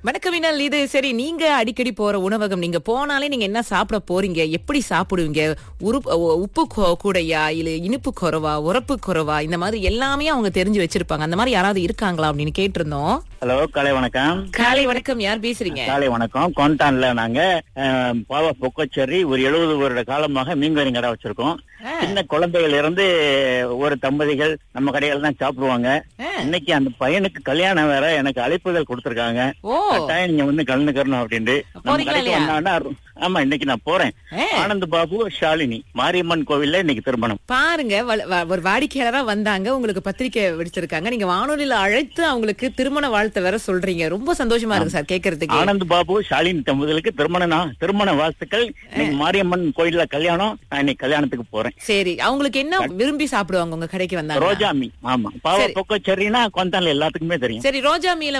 வணக்கம் வினல் இது சரி நீங்க அடிக்கடி போற உணவகம் நீங்க போனாலே நீங்க என்ன சாப்பிட போறீங்க எப்படி சாப்பிடுவீங்க உருப்- உ- உப்பு கொ- கூடையா இல்ல இனிப்பு குறவா உரப்பு குறவா இந்த மாதிரி எல்லாமே அவங்க தெரிஞ்சு வச்சிருப்பாங்க அந்த மாதிரி யாராவது இருக்காங்களா அப்படின்னு கேட்டிருந்தோம் ஹலோ காலை வணக்கம் காலை வணக்கம் யார் பேசுறீங்க காலை வணக்கம் கோண்டான்ல நாங்க அஹ், பாவ பொக்கச்சேரி ஒரு எழுபது வருட காலமாக மீன்கறி கடை வச்சிருக்கோம் ஆ. சின்ன குழந்தைகள் இருந்து ஒரு தம்பதிகள் நம்ம கடையில தான் சாப்பிடுவாங்க ஆ. இன்னைக்கு அந்த பையனுக்கு கல்யாணம் வேற எனக்கு அழைப்புதல் கொடுத்திருக்காங்க ஓ கட்டாயம் நீங்க வந்து கலந்துக்கணும் அப்படின்ட்டு நம்ம போறீங்களா கடைக்கு இல்லையா? வந்தாங்கன்னா ஆமா இன்னைக்கு நான் போறேன் ஆ. ஆனந்த் பாபு ஷாலினி மாரியம்மன் கோவில்ல இன்னைக்கு திருமணம் பாருங்க வ- வ- ஒரு வாடிக்கையாளரா வந்தாங்க உங்களுக்கு பத்திரிக்கை விடுத்திருக்காங்க நீங்க வானொலியில அழைத்து அவங்களுக்கு திருமண வாழ்த்து வேற சொல்றீங்க ரொம்ப சந்தோஷமா இருக்கு சார் கேக்குறதுக்கு ஆனந்த் பாபு ஷாலினி தம்பதிகளுக்கு திருமண நா- திருமண வாழ்த்துக்கள் இன்னைக்கு மாரியம்மன் கோயில்ல கல்யாணம் நான் இன்னைக்கு கல்யாணத்துக்கு போறேன் சரி அவங்களுக்கு என்ன விரும்பி சாப்பிடுவாங்க உங்க கடைக்கு வந்தாங்க ரோஜா மீன் ஆமா பாவ சரி. பொக்கச்சேரினா கொந்தான்ல எல்லாத்துக்குமே தெரியும் சரி ரோஜா மீல